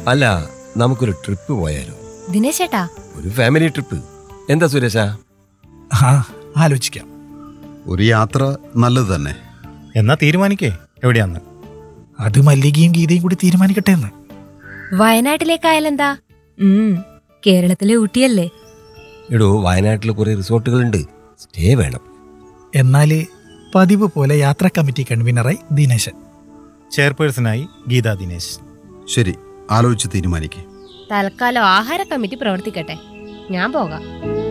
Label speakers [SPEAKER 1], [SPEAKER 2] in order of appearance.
[SPEAKER 1] അല്ല നമുക്കൊരു ട്രിപ്പ് പോയാലോ
[SPEAKER 2] ദിനേശേട്ടാ
[SPEAKER 1] ഒരു ഫാമിലി ട്രിപ്പ് എന്താ സുരേഷ
[SPEAKER 3] ആ ആലോചിക്കാം
[SPEAKER 4] ഒരു യാത്ര നല്ലത് തന്നെ
[SPEAKER 5] എന്നാ തീരുമാനിക്കേ എവിടെയാന്ന്
[SPEAKER 3] അത് മല്ലികയും ഗീതയും കൂടി തീരുമാനിക്കട്ടെ എന്ന്
[SPEAKER 2] വയനാട്ടിലേക്കായാലെന്താ ഉം കേരളത്തിലെ ഊട്ടിയല്ലേ
[SPEAKER 1] എടോ വയനാട്ടിൽ കുറെ റിസോർട്ടുകളുണ്ട് സ്റ്റേ വേണം
[SPEAKER 3] എന്നാല് പതിവ് പോലെ യാത്രാ കമ്മിറ്റി കൺവീനറായി ദിനേശൻ
[SPEAKER 5] ചെയർപേഴ്സണായി ഗീതാ ദിനേശ്
[SPEAKER 4] ശരി ആലോചിച്ച് തീരുമാനിക്കേ
[SPEAKER 2] തൽക്കാലം ആഹാര കമ്മിറ്റി പ്രവർത്തിക്കട്ടെ ഞാൻ പോകാം